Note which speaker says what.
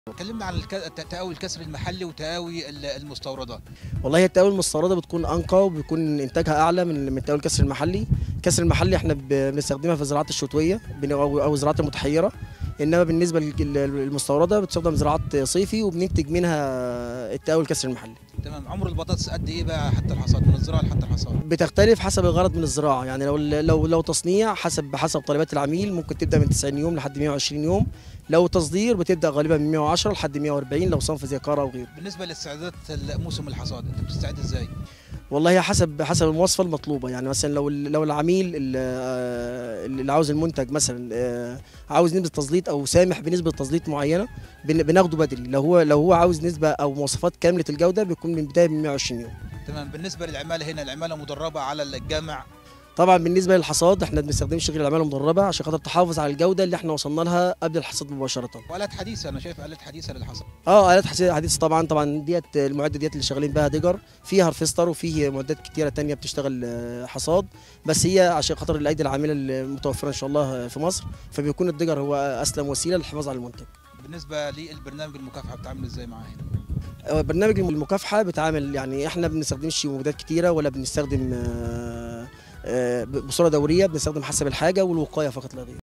Speaker 1: كلمنا عن الك- الت- تقاوي الكسر المحلي وتقاوي ال- المستوردات
Speaker 2: والله التقاوي المستورده بتكون انقى وبيكون انتاجها اعلى من من تقاوي الكسر المحلي الكسر المحلي احنا ب- بنستخدمها في الزراعات الشتويه بن- او أو الزراعات المتحيره انما بالنسبه لل- للمستورده بتستخدم زراعات صيفي وبننتج منها التقاوي الكسر المحلي
Speaker 1: تمام عمر البطاطس قد ايه بقى حتى الحصاد من الزراعه لحتى الحصاد
Speaker 2: بتختلف حسب الغرض من الزراعه يعني لو لو لو تصنيع حسب حسب طلبات العميل ممكن تبدا من 90 يوم لحد 120 يوم لو تصدير بتبدا غالبا من 110 لحد 140 لو صنف زي كارا وغيره
Speaker 1: بالنسبه لاستعدادات موسم الحصاد انت بتستعد ازاي
Speaker 2: والله هي حسب حسب المواصفه المطلوبه يعني مثلا لو لو العميل اللي آه، اللي عاوز المنتج مثلا آه، عاوز نسبه تزليط او سامح بنسبه تزليط معينه بن- بناخده بدري لو هو لو هو عاوز نسبه او مواصفات كامله الجوده بيكون من بدايه من 120 يوم
Speaker 1: تمام بالنسبه للعماله هنا العماله مدربه على الجامع
Speaker 2: طبعا بالنسبه للحصاد احنا ما بنستخدمش غير العماله المدربه عشان خاطر تحافظ على الجوده اللي احنا وصلنا لها قبل الحصاد مباشره
Speaker 1: والات حديثه انا شايف الات حديثه للحصاد
Speaker 2: اه الات حسي- حديثه طبعا طبعا ديت المعده ديت اللي شغالين بها ديجر فيها هارفستر وفيه معدات كتيره تانية بتشتغل آه، حصاد بس هي عشان خاطر الايدي العامله المتوفره ان شاء الله في مصر فبيكون الديجر هو اسلم وسيله للحفاظ على المنتج
Speaker 1: بالنسبه للبرنامج المكافحه بتعمل ازاي معاه هنا
Speaker 2: آه، برنامج المكافحه بتعامل يعني احنا ما بنستخدمش مبيدات كتيره ولا بنستخدم آه، آه، بصوره دوريه بنستخدم حسب الحاجه والوقايه فقط لا غير